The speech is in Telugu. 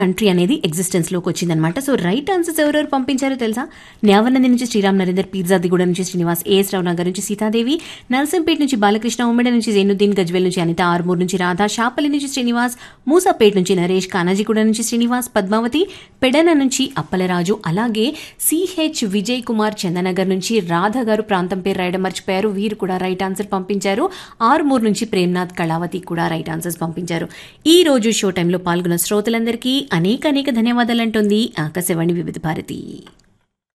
కంట్రీ అనేది ఎగ్జిస్టెన్స్ లోకి వచ్చిందనమాట సో రైట్ ఆన్సర్స్ ఎవరెవరు పంపించారో తెలుసా న్యావనంది నుంచి శ్రీరామ్ నరేందర్ పీర్జాదిగూడ నుంచి శ్రీనివాస్ ఏఎస్ రావు నగర్ నుంచి సీతాదేవి నర్సంపేట నుంచి బాలకృష్ణ ఉమ్మడి నుంచి జైనుద్దీన్ గజ్వెల్ నుంచి అనిత ఆర్మూర్ నుంచి రాధా షాపల్లి నుంచి శ్రీనివాస్ మూసాపేట నుంచి నరేష్ కానాజీగూడ నుంచి శ్రీనివాస్ పద్మావతి పెడన నుంచి అప్పలరాజు అలాగే సిహెచ్ విజయ్ కుమార్ చందనగర్ నుంచి రాధ గారు ప్రాంతం పేరు రాయడం మర్చిపోయారు వీరు కూడా రైట్ ఆన్సర్ పంపించారు ఆర్మూర్ నుంచి ప్రేమ్నాథ్ కళావతి కూడా రైట్ ఆన్సర్స్ పంపించారు ఈ రోజు షో టైంలో పాల్గొన్న శ్రోతలందరికీ అనేక అనేక ధన్యవాదాలంటుంది ఆకాశవాణి వివిధ భారతి